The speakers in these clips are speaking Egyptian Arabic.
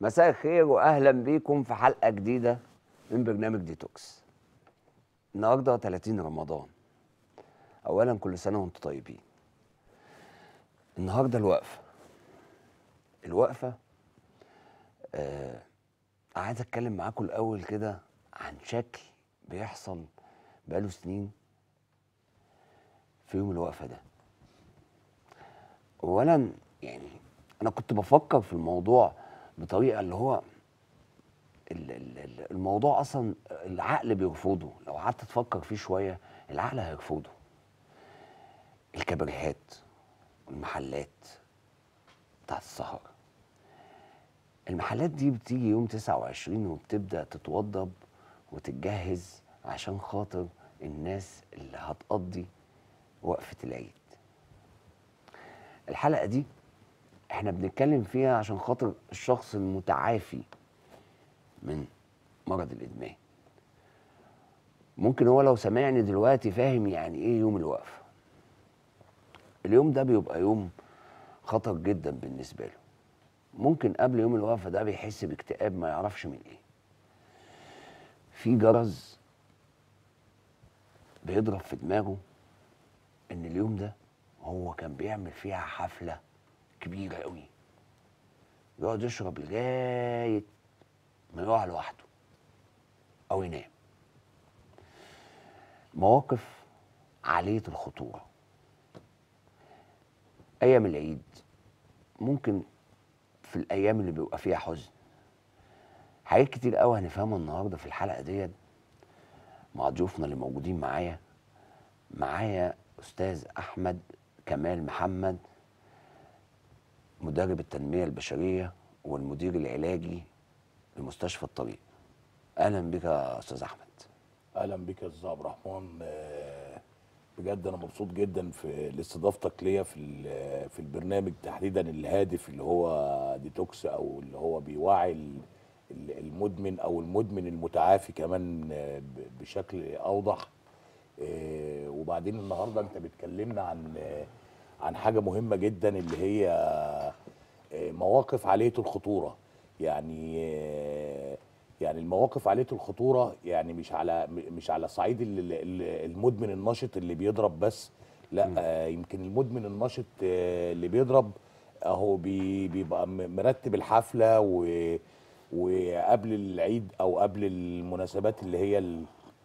مساء الخير واهلا بيكم في حلقه جديده من برنامج ديتوكس النهارده 30 رمضان اولا كل سنه وانتم طيبين النهارده الوقفه الوقفه آه عايز اتكلم معاكم الاول كده عن شكل بيحصل بقاله سنين في يوم الوقفه ده اولا يعني انا كنت بفكر في الموضوع بطريقه اللي هو ال- ال- ال- الموضوع اصلا العقل بيرفضه لو قعدت تفكر فيه شويه العقل هيرفضه الكباريهات والمحلات بتاعت السهر المحلات دي بتيجي يوم 29 وبتبدا تتوضب وتتجهز عشان خاطر الناس اللي هتقضي وقفه العيد الحلقه دي احنا بنتكلم فيها عشان خاطر الشخص المتعافي من مرض الادمان ممكن هو لو سمعني دلوقتي فاهم يعني ايه يوم الوقفه اليوم ده بيبقى يوم خطر جدا بالنسبه له ممكن قبل يوم الوقفه ده بيحس باكتئاب ما يعرفش من ايه في جرس بيضرب في دماغه ان اليوم ده هو كان بيعمل فيها حفله كبيره قوي يقعد يشرب لغايه ما يقع لوحده او ينام مواقف عاليه الخطوره ايام العيد ممكن في الايام اللي بيبقى فيها حزن حاجات كتير قوي هنفهمها النهارده في الحلقه ديت مع ضيوفنا اللي موجودين معايا معايا استاذ احمد كمال محمد مدرب التنميه البشريه والمدير العلاجي لمستشفى الطريق اهلا بك يا استاذ احمد اهلا بك يا استاذ عبد الرحمن آه، بجد انا مبسوط جدا في لاستضافتك ليا في ال- في البرنامج تحديدا الهادف اللي هو ديتوكس او اللي هو بيوعي ال- ال- المدمن او المدمن المتعافي كمان آه، ب- بشكل اوضح آه، وبعدين النهارده انت بتكلمنا عن آه، عن حاجه مهمه جدا اللي هي آه، مواقف عاليه الخطوره يعني آه، يعني المواقف عاليه الخطوره يعني مش على م- مش على صعيد ال- ال- المدمن النشط اللي بيضرب بس لا آه، يمكن المدمن النشط آه، اللي بيضرب اهو بي- بيبقى م- مرتب الحفله و وقبل العيد او قبل المناسبات اللي هي ال-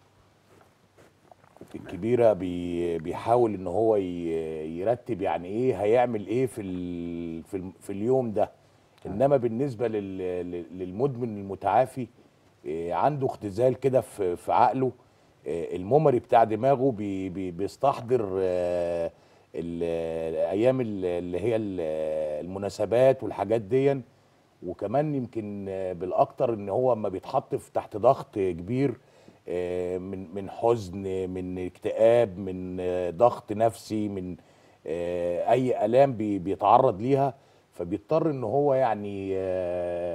الكبيره بي بيحاول ان هو ي- يرتب يعني ايه هيعمل ايه في ال في, ال في اليوم ده انما بالنسبه لل لل- للمدمن المتعافي إيه، عنده اختزال كده في في عقله إيه، الميموري بتاع دماغه بي بي بيستحضر آه، ال- الايام ال- اللي هي ال- المناسبات والحاجات دي وكمان يمكن آه، بالاكتر ان هو اما بيتحط في تحت ضغط كبير آه، من من حزن من اكتئاب من آه، ضغط نفسي من آه، اي الام بي- بيتعرض ليها فبيضطر ان هو يعني آه،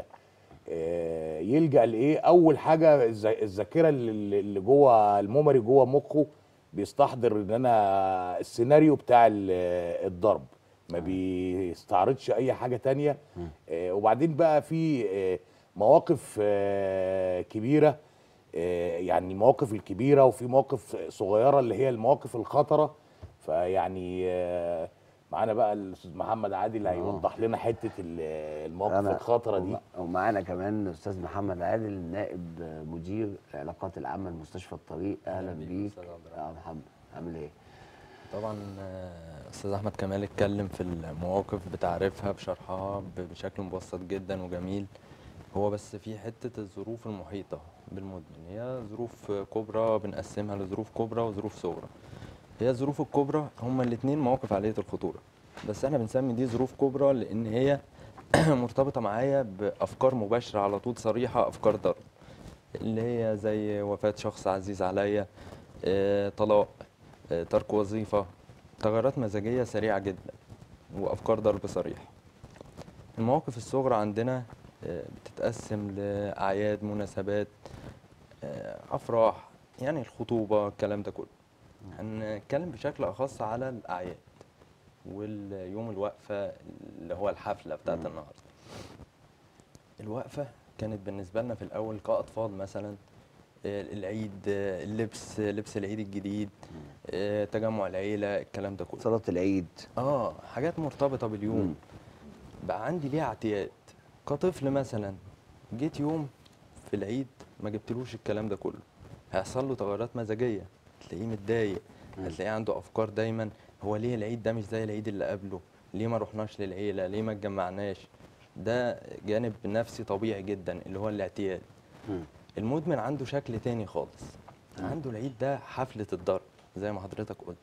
آه، يلجا لايه اول حاجه الذ- الذاكره اللي اللي جوه الميموري جوه مخه بيستحضر ان انا السيناريو بتاع ال- الضرب ما بيستعرضش اي حاجه تانية آه، وبعدين بقى في آه، مواقف آه، كبيره آه، يعني المواقف الكبيره وفي مواقف صغيره اللي هي المواقف الخطره فيعني آه، معانا بقى الاستاذ محمد عادل هيوضح لنا حته ال- المواقف الخطره دي وم- ومعانا كمان الاستاذ محمد عادل نائب مدير العلاقات العامه لمستشفى الطريق اهلا بيك بيك أستاذ عبد يا محمد عامل ايه طبعا آه، استاذ احمد كمال اتكلم في المواقف بتعريفها بشرحها ب- بشكل مبسط جدا وجميل هو بس في حته الظروف المحيطه بالمدمن هي ظروف كبرى بنقسمها لظروف كبرى وظروف صغرى هي الظروف الكبرى هما الاثنين مواقف عاليه الخطوره بس احنا بنسمي دي ظروف كبرى لان هي مرتبطه معايا بافكار مباشره على طول صريحه افكار ضرب اللي هي زي وفاه شخص عزيز عليا آه، طلاق آه، ترك وظيفة تغيرات مزاجية سريعة جدا وأفكار ضرب صريح المواقف الصغرى عندنا آه، بتتقسم لأعياد مناسبات آه، أفراح يعني الخطوبة الكلام ده كله هنتكلم بشكل أخص على الأعياد واليوم الوقفة اللي هو الحفلة بتاعت النهاردة الوقفة كانت بالنسبة لنا في الأول كأطفال مثلا آه، العيد آه، اللبس لبس العيد الجديد آه، تجمع العيلة الكلام ده كله صلاه العيد اه حاجات مرتبطة باليوم مم. بقى عندي ليها اعتياد كطفل مثلا جيت يوم في العيد ما جبتلوش الكلام ده كله هيحصل له تغيرات مزاجية هتلاقيه متضايق مم. هتلاقيه عنده أفكار دايما هو ليه العيد ده مش زي العيد اللي قبله ليه ما رحناش للعيلة ليه ما اتجمعناش ده جانب نفسي طبيعي جدا اللي هو الاعتياد مم. المدمن عنده شكل تاني خالص مم. عنده العيد ده حفلة الضرب زي ما حضرتك قلت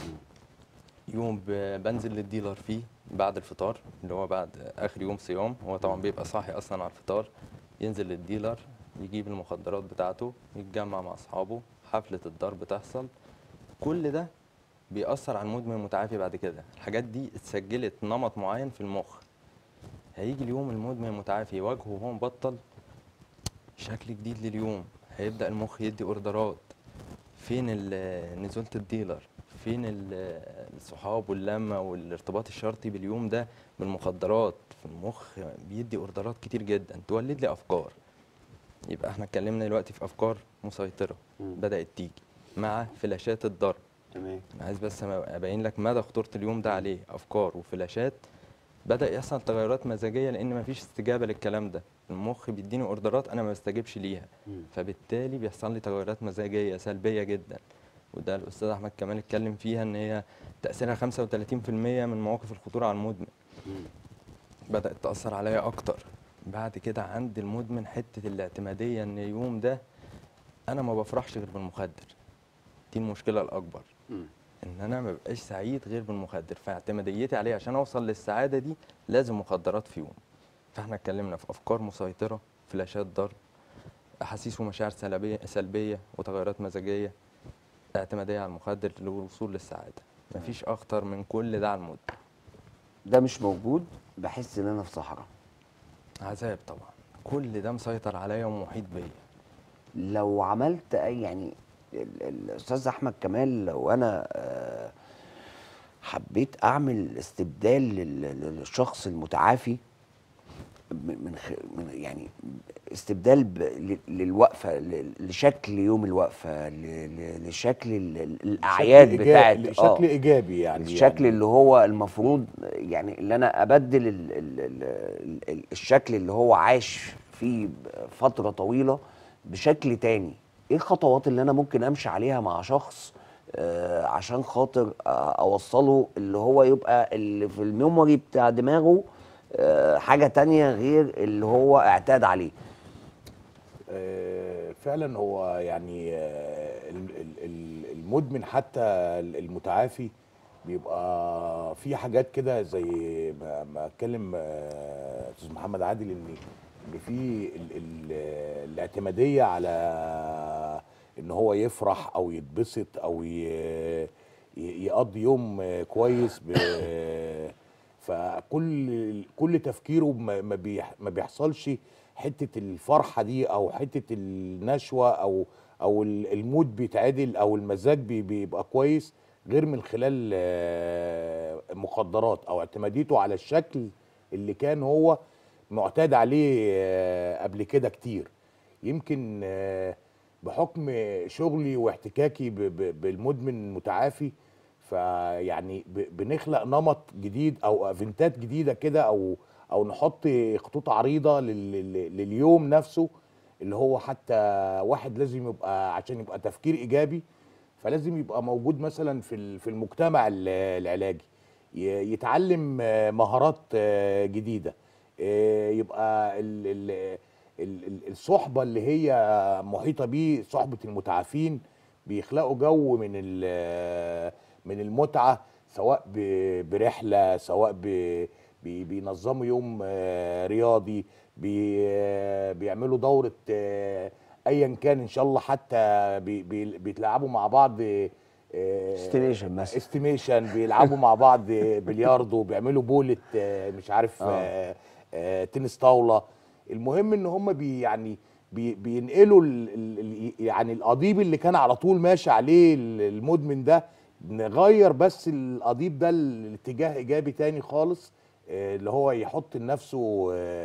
يوم ب- بنزل للديلر فيه بعد الفطار اللي هو بعد اخر يوم صيام هو طبعا بيبقى صاحي اصلا على الفطار ينزل للديلر يجيب المخدرات بتاعته يتجمع مع اصحابه حفلة الضرب تحصل كل ده بيأثر على المدمن المتعافي بعد كده الحاجات دي اتسجلت نمط معين في المخ هيجي اليوم المدمن المتعافي يواجهه وهو مبطل شكل جديد لليوم هيبدأ المخ يدي اوردرات فين ال- نزولة الديلر فين ال- الصحاب واللمة والارتباط الشرطي باليوم ده بالمخدرات في المخ بيدي اوردرات كتير جدا تولد لي افكار يبقى احنا اتكلمنا دلوقتي في افكار مسيطرة مم. بدأت تيجي مع فلاشات الضرب تمام انا عايز بس ابين لك مدى خطوره اليوم ده عليه افكار وفلاشات بدا يحصل تغيرات مزاجيه لان مفيش استجابه للكلام ده المخ بيديني اوردرات انا ما بستجيبش ليها مم. فبالتالي بيحصل لي تغيرات مزاجيه سلبيه جدا وده الاستاذ احمد كمال اتكلم فيها ان هي تاثيرها 35% من مواقف الخطوره على المدمن مم. بدات تاثر عليا اكتر بعد كده عند المدمن حته الاعتماديه ان اليوم ده انا ما بفرحش غير بالمخدر دي المشكله الاكبر مم. ان انا ما ببقاش سعيد غير بالمخدر فاعتماديتي عليه عشان اوصل للسعاده دي لازم مخدرات في يوم فاحنا اتكلمنا في افكار مسيطره فلاشات ضرب احاسيس ومشاعر سلبيه سلبيه وتغيرات مزاجيه اعتماديه على المخدر للوصول للسعاده مفيش اخطر من كل ده على المدمن ده مش موجود بحس ان انا في صحراء عذاب طبعا كل ده مسيطر عليا ومحيط بيا لو عملت اي يعني ال- الاستاذ احمد كمال لو انا آه، حبيت اعمل استبدال لل- للشخص المتعافي من من خ- من- يعني استبدال ب- ل- للوقفه ل- لشكل يوم الوقفه ل- ل- لشكل ال- ال- الاعياد شكل بتاعت إيجابي شكل ايجابي يعني الشكل يعني اللي هو المفروض يعني اللي انا ابدل ال ال ال ال الشكل اللي هو عاش فيه فتره طويله بشكل تاني ايه الخطوات اللي انا ممكن امشي عليها مع شخص آه عشان خاطر آه اوصله اللي هو يبقى اللي في الميموري بتاع دماغه آه حاجه تانية غير اللي هو اعتاد عليه آه، فعلا هو يعني آه، ال- ال- ال- المدمن حتى المتعافي بيبقى في حاجات كده زي ما ما اتكلم آه، استاذ محمد عادل ان ان في ال- ال- الاعتماديه على ان هو يفرح او يتبسط او ي- ي- يقضي يوم آه، كويس ب- فكل كل تفكيره ما ما بيح- ما بيحصلش حته الفرحه دي او حته النشوه او او ال- المود بيتعدل او المزاج بي- بيبقى كويس غير من خلال آه، مخدرات او اعتماديته على الشكل اللي كان هو معتاد عليه آه، قبل كده كتير يمكن آه، بحكم شغلي واحتكاكي ب- ب- بالمدمن المتعافي فيعني ب- بنخلق نمط جديد او افنتات جديده كده او او نحط خطوط عريضه لل- لل- لليوم نفسه اللي هو حتى واحد لازم يبقى عشان يبقى تفكير ايجابي فلازم يبقى موجود مثلا في ال- في المجتمع ال- العلاجي ي- يتعلم آه، مهارات آه، جديده آه، يبقى ال- ال- ال- ال- الصحبه اللي هي محيطه بيه صحبه المتعافين بيخلقوا جو من ال- من المتعه سواء ب- برحله سواء ب- بي- بينظموا يوم آه، رياضي بي- آه، بيعملوا دوره آه، ايا كان ان شاء الله حتى بي- بي- بيتلعبوا مع بعض آه، Estimation مثلا. استيميشن بيلعبوا مع بعض بلياردو بيعملوا بولة آه، مش عارف آه. آه. آه تنس طاوله المهم ان هم بي يعني بي بينقلوا ال ال يعني القضيب اللي كان على طول ماشي عليه ال- المدمن ده نغير بس القضيب ده لاتجاه ايجابي تاني خالص آه، اللي هو يحط لنفسه آه،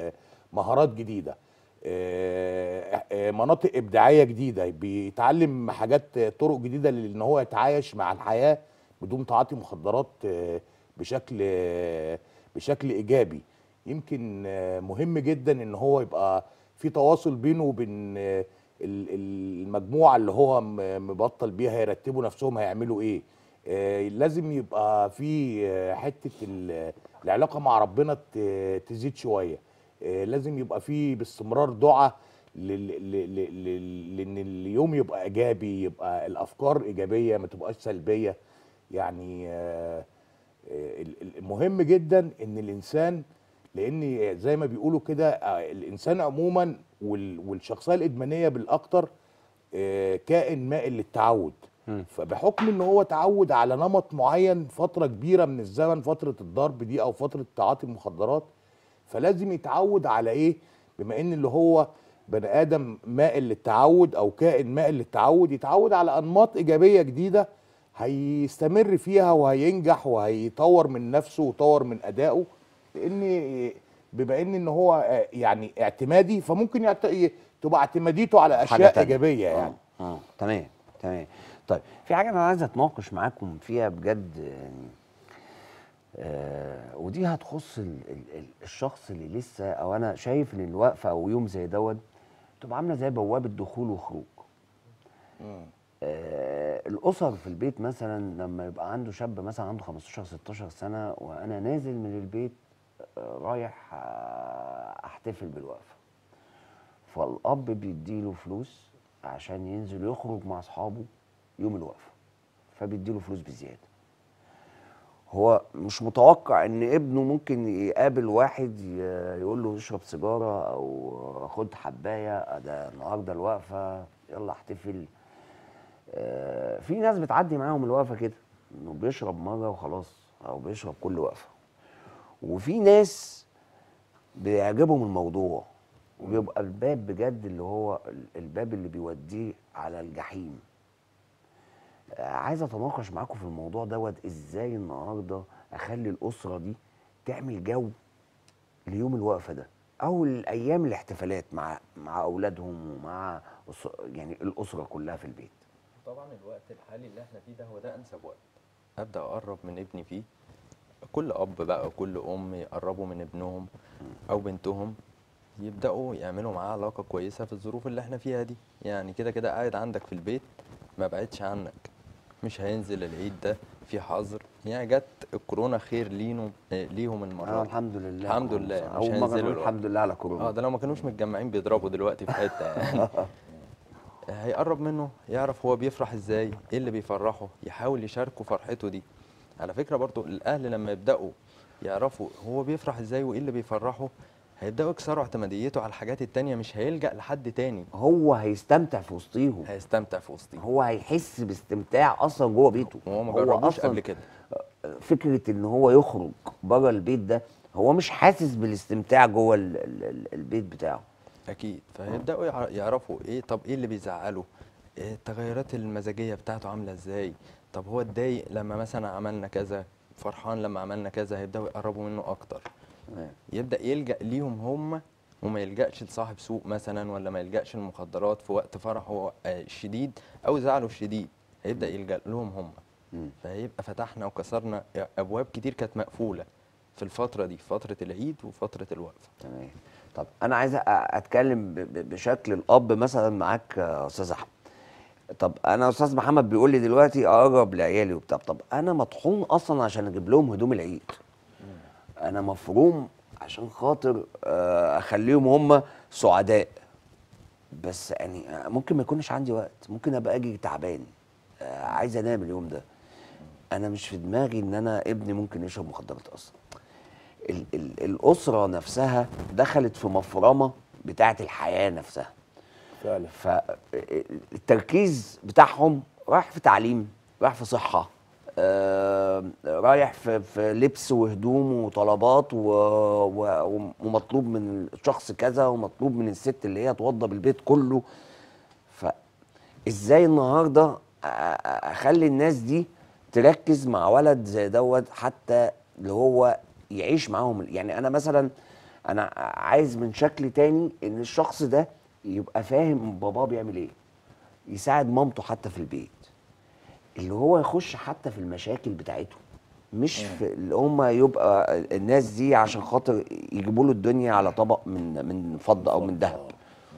مهارات جديده آه، آه، مناطق ابداعيه جديده بيتعلم حاجات طرق جديده لان هو يتعايش مع الحياه بدون تعاطي مخدرات آه، بشكل آه، بشكل ايجابي يمكن آه، مهم جدا ان هو يبقى في تواصل بينه وبين آه، ال- ال- المجموعه اللي هو م- مبطل بيها يرتبوا نفسهم هيعملوا ايه آه، لازم يبقى في آه، حته ال- العلاقه مع ربنا ت- تزيد شويه آه، لازم يبقى في باستمرار دعاء لل- ل- ل- ل- لان اليوم يبقى ايجابي يبقى الافكار ايجابيه ما تبقاش سلبيه يعني آه، آه، ال- ال- المهم جدا ان الانسان لان زي ما بيقولوا كده آه، الانسان عموما وال- والشخصيه الادمانيه بالاكتر آه، كائن مائل للتعود فبحكم ان هو تعود على نمط معين فتره كبيره من الزمن فتره الضرب دي او فتره تعاطي المخدرات فلازم يتعود على ايه بما ان اللي هو بني ادم مائل للتعود او كائن مائل للتعود يتعود على انماط ايجابيه جديده هيستمر فيها وهينجح وهيطور من نفسه ويطور من ادائه لان بما ان ان هو آه، يعني اعتمادي فممكن يعت... ي- تبقى اعتماديته على حاجة اشياء تانية. ايجابيه يعني اه اه تمام تمام طيب في حاجه انا عايز اتناقش معاكم فيها بجد يعني آه ودي هتخص ال ال ال الشخص اللي لسه او انا شايف ان الوقفه او يوم زي دوت تبقى عامله زي بوابه دخول وخروج آه الاسر في البيت مثلا لما يبقى عنده شاب مثلا عنده 15 16 سنه وانا نازل من البيت آه رايح آه احتفل بالوقفه فالاب بيديله فلوس عشان ينزل يخرج مع اصحابه يوم الوقفه فبيديله فلوس بزياده هو مش متوقع ان ابنه ممكن يقابل واحد ي- يقول له اشرب سيجاره او خد حبايه ده النهارده الوقفه يلا احتفل آه، في ناس بتعدي معاهم الوقفه كده انه بيشرب مره وخلاص او بيشرب كل وقفه وفي ناس بيعجبهم الموضوع وبيبقى الباب بجد اللي هو ال- الباب اللي بيوديه على الجحيم آه، عايز اتناقش معاكم في الموضوع دوت ازاي النهارده اخلي الاسره دي تعمل جو ليوم الوقفه ده او الايام الاحتفالات مع مع اولادهم ومع أس- يعني الاسره كلها في البيت طبعا الوقت الحالي اللي احنا فيه ده هو ده انسب وقت ابدا اقرب من ابني فيه كل اب بقى وكل ام يقربوا من ابنهم او بنتهم يبداوا يعملوا معاه علاقه كويسه في الظروف اللي احنا فيها دي يعني كده كده قاعد عندك في البيت ما بعدش عنك مش هينزل العيد ده في حظر يعني جت الكورونا خير لينو آه، ليهم المره اه دي. الحمد لله الحمد لله مش اول مره هينزلوا نقول الوقت. الحمد لله على كورونا اه ده لو ما كانوش متجمعين بيضربوا دلوقتي في حته يعني هيقرب منه يعرف هو بيفرح ازاي ايه اللي بيفرحه يحاول يشاركه فرحته دي على فكره برضو الاهل لما يبداوا يعرفوا هو بيفرح ازاي وايه اللي بيفرحه هيبداوا يكسروا اعتماديته على الحاجات التانية مش هيلجأ لحد تاني هو هيستمتع في وسطيهم هيستمتع في وسطهم هو هيحس باستمتاع اصلا جوه بيته وهو ما هو جربوش أصلاً قبل كده فكره ان هو يخرج بره البيت ده هو مش حاسس بالاستمتاع جوه ال- ال- ال- البيت بتاعه اكيد فهيبداوا يع- يعرفوا ايه طب ايه اللي بيزعله إيه التغيرات المزاجيه بتاعته عامله ازاي طب هو اتضايق لما مثلا عملنا كذا فرحان لما عملنا كذا هيبداوا يقربوا منه اكتر تمام. يبدا يلجا ليهم هم وما يلجاش لصاحب سوق مثلا ولا ما يلجاش للمخدرات في وقت فرحه آه، الشديد او زعله الشديد هيبدا يلجا لهم هم مم. فهيبقى فتحنا وكسرنا ابواب كتير كانت مقفوله في الفتره دي فتره العيد وفتره الوقفه تمام طب انا عايز أ- اتكلم ب- ب- بشكل الاب مثلا معاك يا استاذ احمد طب انا استاذ محمد بيقول لي دلوقتي اقرب لعيالي وبتاع طب انا مطحون اصلا عشان اجيب لهم هدوم العيد انا مفروم عشان خاطر آه، اخليهم هم سعداء بس يعني ممكن ما يكونش عندي وقت ممكن ابقى اجي تعبان آه، عايز انام اليوم ده انا مش في دماغي ان انا ابني ممكن يشرب مخدرات اصلا ال ال الاسره نفسها دخلت في مفرمه بتاعه الحياه نفسها فعلا فالتركيز بتاعهم رايح في تعليم رايح في صحه آه، رايح في, في لبس وهدوم وطلبات و- و- ومطلوب من الشخص كذا ومطلوب من الست اللي هي توضب البيت كله فازاي النهارده أ- أ- اخلي الناس دي تركز مع ولد زي دوت حتى اللي هو يعيش معاهم يعني انا مثلا انا عايز من شكل تاني ان الشخص ده يبقى فاهم باباه بيعمل ايه يساعد مامته حتى في البيت اللي هو يخش حتى في المشاكل بتاعته مش في اللي هم يبقى الناس دي عشان خاطر يجيبوا له الدنيا على طبق من من فضه او من ذهب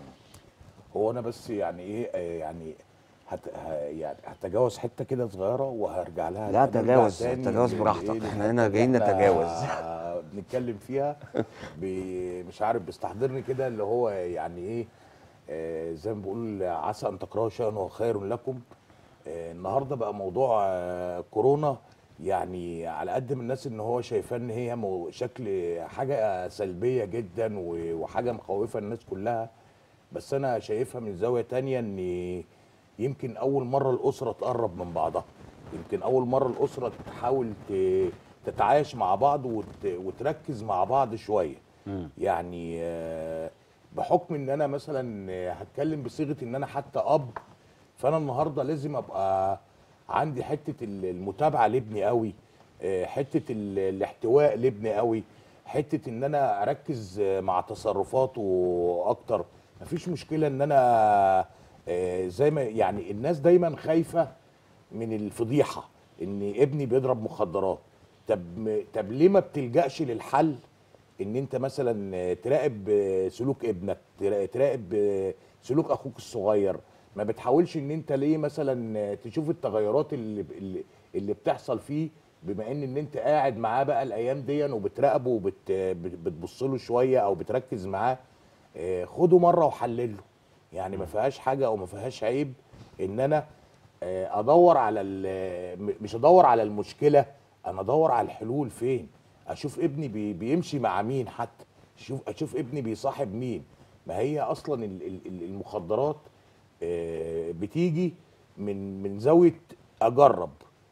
هو انا بس يعني ايه آه، يعني هت ه- يعني هتجاوز حته كده صغيره وهرجع لها لا، نرجع تجاوز، تاني تجاوز لل- براحتك، إيه، إحنا للحتة هنا اللي جايين إحنا نتجاوز. بنتكلم فيها ب- مش عارف بيستحضرني كده اللي هو يعني ايه آه، زي ما بقول عسى ان تكرهوا شيئا وهو خير لكم آه، النهارده بقى موضوع آه، كورونا يعني على قد ما الناس ان هو شايفاه ان هي مو- شكل حاجه سلبيه جدا و- وحاجه مخوفه الناس كلها بس انا شايفها من زاويه تانية ان يمكن اول مره الاسره تقرب من بعضها يمكن اول مره الاسره تحاول ت- تتعايش مع بعض وت- وتركز مع بعض شويه يعني آه، بحكم ان انا مثلا آه، هتكلم بصيغه ان انا حتى اب فانا النهارده لازم ابقى عندي حته ال- المتابعه لابني قوي آه، حته ال- الاحتواء لابني قوي حته ان انا اركز آه، مع تصرفاته اكتر مفيش مشكله ان انا آه، زي ما يعني الناس دايما خايفه من الفضيحه ان ابني بيضرب مخدرات طب م- طب ليه ما بتلجاش للحل ان انت مثلا تراقب سلوك ابنك ترا- تراقب سلوك اخوك الصغير ما بتحاولش ان انت ليه مثلا تشوف التغيرات اللي اللي, اللي بتحصل فيه بما ان ان انت قاعد معاه بقى الايام دي وبتراقبه وبتبص له شويه او بتركز معاه آه، خده مره وحلله يعني ما فيهاش حاجه او ما فيهاش عيب ان انا آه، ادور على ال- م- مش ادور على المشكله انا ادور على الحلول فين اشوف ابني بي بيمشي مع مين حتى اشوف اشوف ابني بيصاحب مين ما هي اصلا ال- ال- ال- المخدرات آه، بتيجي من من زاويه اجرب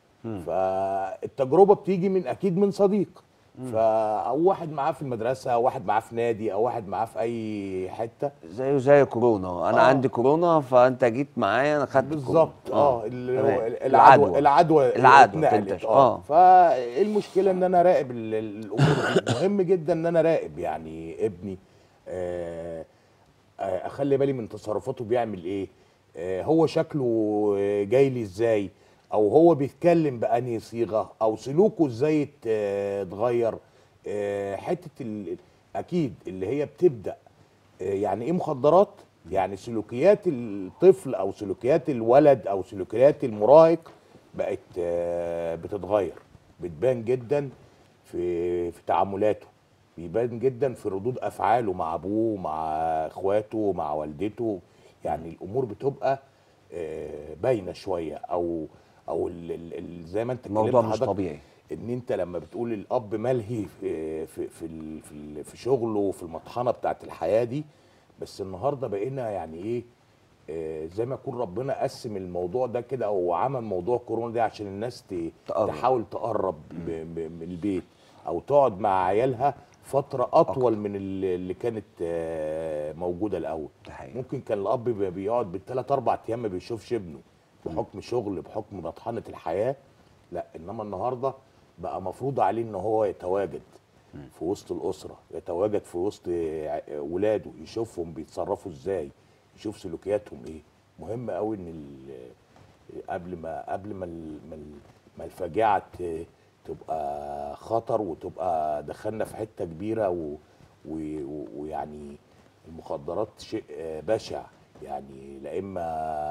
فالتجربه بتيجي من اكيد من صديق فا او واحد معاه في المدرسه او واحد معاه في نادي او واحد معاه في اي حته زيه زي كورونا انا آه. عندي كورونا فانت جيت معايا انا خدت بالظبط كورونا. اه اللي تمام. هو العدوى العدوى العدوى اتنقلت تنتشر. اه اه فالمشكله ان انا راقب ال- ال- الامور دي مهم جدا ان انا راقب يعني ابني آه، آه، اخلي بالي من تصرفاته بيعمل ايه آه، هو شكله آه، جاي لي ازاي او هو بيتكلم بانهي صيغه او سلوكه ازاي ات- آه، اتغير آه، حته ال- اكيد اللي هي بتبدا آه، يعني ايه مخدرات يعني سلوكيات الطفل او سلوكيات الولد او سلوكيات المراهق بقت آه، بتتغير بتبان جدا في في تعاملاته بيبان جدا في ردود افعاله مع ابوه مع اخواته مع والدته يعني الامور بتبقى آه، باينه شويه او او ال- ال- ال- زي ما انت الموضوع اتكلمت مش حضرتك طبيعي ان انت لما بتقول الاب ملهي في في في ال- في, ال- في شغله وفي المطحنه بتاعت الحياه دي بس النهارده بقينا يعني ايه آه، زي ما يكون ربنا قسم الموضوع ده كده او عمل موضوع كورونا ده عشان الناس ت- تقرب. تحاول تقرب ب- ب- من البيت او تقعد مع عيالها فتره اطول من اللي اللي كانت آه، موجوده الاول ده حقيقي. ممكن كان الاب بي- بيقعد بالثلاث اربع ايام ما بيشوفش ابنه بحكم شغل بحكم مطحنه الحياه لا انما النهارده بقى مفروض عليه ان هو يتواجد في وسط الاسره يتواجد في وسط ع- ولاده يشوفهم بيتصرفوا ازاي يشوف سلوكياتهم ايه مهم قوي ان ال- قبل ما قبل ما ال- ما ال- ما الفاجعه ت- تبقى خطر وتبقى دخلنا في حته كبيره و- و- و- ويعني المخدرات شيء آه، بشع يعني لا اما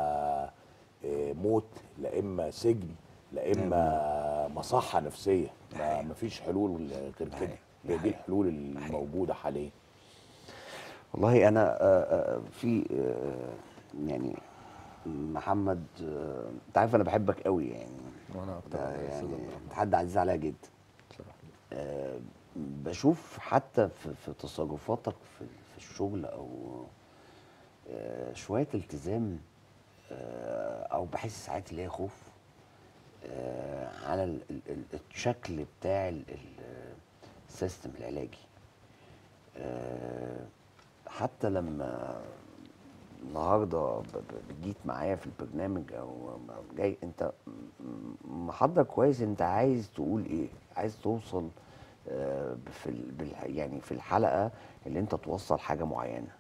آه، موت لا اما سجن لا اما مصحه نفسيه ما مفيش حلول غير كده هي دي الحلول الموجوده حاليا والله انا آه، آه، في آه، يعني محمد آه، انت عارف انا بحبك قوي يعني وانا اكتر ده والله يا أستاذ يعني عبد الرحمن. انت حد عزيز عليا جدا بصراحة. آه، بشوف حتى في, في تصرفاتك في, في الشغل او آه، شويه التزام آه، او بحس ساعات اللي هي خوف آه، على ال- ال- ال- الشكل بتاع ال- ال- السيستم العلاجي آه، حتى لما النهارده ب- ب- جيت معايا في البرنامج او جاي انت م- محضر كويس انت عايز تقول ايه عايز توصل آه، في ال- بال- يعني في الحلقه اللي انت توصل حاجه معينه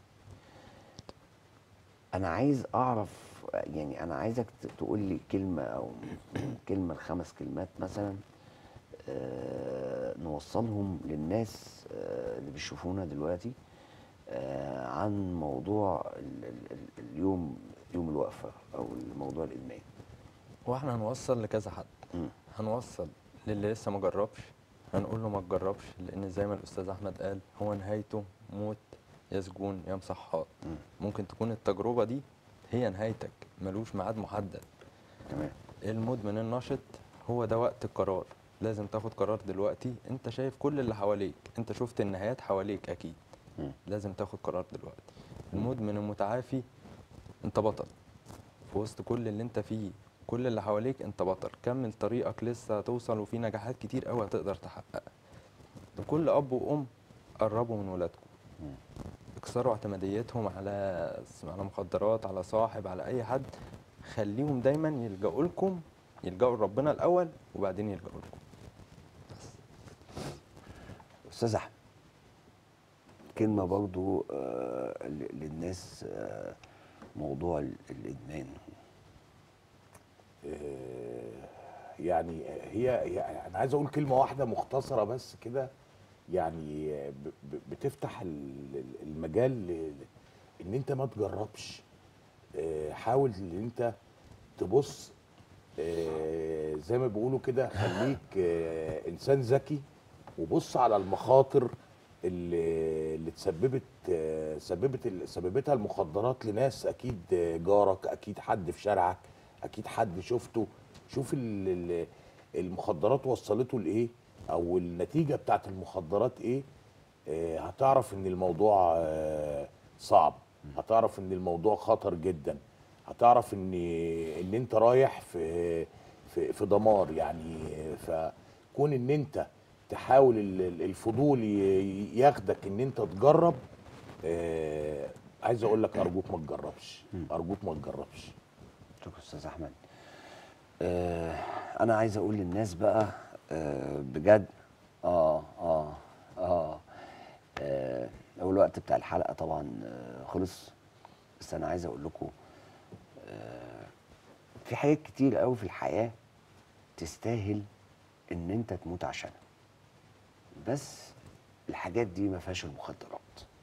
انا عايز اعرف يعني انا عايزك ت- تقول لي كلمه او كلمه لخمس كلمات مثلا آه، نوصلهم للناس آه، اللي بيشوفونا دلوقتي آه، عن موضوع ال- ال- ال- اليوم يوم الوقفه او موضوع الادمان واحنا هنوصل لكذا حد مم. هنوصل للي لسه ما جربش هنقول له ما تجربش لان زي ما الاستاذ احمد قال هو نهايته موت يا سجون يا مصحات مم. ممكن تكون التجربه دي هي نهايتك ملوش ميعاد محدد تمام المدمن النشط هو ده وقت القرار لازم تاخد قرار دلوقتي انت شايف كل اللي حواليك انت شفت النهايات حواليك اكيد مم. لازم تاخد قرار دلوقتي المدمن المتعافي انت بطل في وسط كل اللي انت فيه كل اللي حواليك انت بطل كمل طريقك لسه هتوصل وفي نجاحات كتير قوي هتقدر تحققها وكل اب وام قربوا من ولادكم مم. اكسروا اعتماديتهم على على مخدرات على صاحب على اي حد خليهم دايما يلجأوا لكم يلجأوا لربنا الاول وبعدين يلجأوا لكم استاذ احمد كلمه برضو آه، ل- للناس آه، موضوع ال- الادمان آه، يعني هي هي- انا عايز اقول كلمه واحده مختصره بس كده يعني ب- ب- بتفتح ال- ال- المجال ل- ان انت ما تجربش آه، حاول ان انت تبص آه، زي ما بيقولوا كده خليك آه، انسان ذكي وبص على المخاطر اللي اللي تسببت آه، سببت سببتها المخدرات لناس اكيد آه، جارك اكيد حد في شارعك اكيد حد شفته شوف ال- ال- المخدرات وصلته لايه او النتيجه بتاعت المخدرات ايه آه، هتعرف ان الموضوع آه، صعب هتعرف ان الموضوع خطر جدا هتعرف ان ان انت رايح في في في دمار يعني فكون ان انت تحاول ال- ال- الفضول ي- ياخدك ان انت تجرب آه، عايز اقول لك ارجوك ما تجربش ارجوك ما تجربش شكرا استاذ احمد آه انا عايز اقول للناس بقى آه بجد اه اه اه, آه هو الوقت بتاع الحلقه طبعا آه خلص بس انا عايز اقول لكم آه في حاجات كتير قوي في الحياه تستاهل ان انت تموت عشانها بس الحاجات دي ما فيهاش المخدرات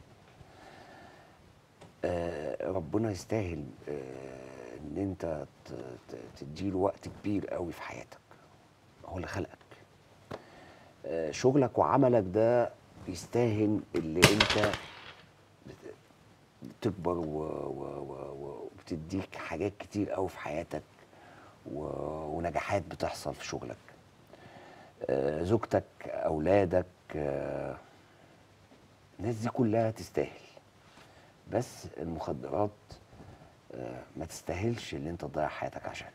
آه، ربنا يستاهل آه، ان انت ت- ت- تديله وقت كبير قوي في حياتك هو اللي خلقك آه، شغلك وعملك ده يستاهل اللي انت بت- بتكبر و- و- و- وبتديك حاجات كتير قوي في حياتك و- ونجاحات بتحصل في شغلك آه، زوجتك اولادك آه، الناس دي كلها تستاهل بس المخدرات آه، ما تستاهلش اللي انت تضيع حياتك عشانها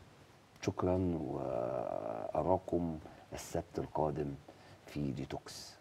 شكرا واراكم السبت القادم في ديتوكس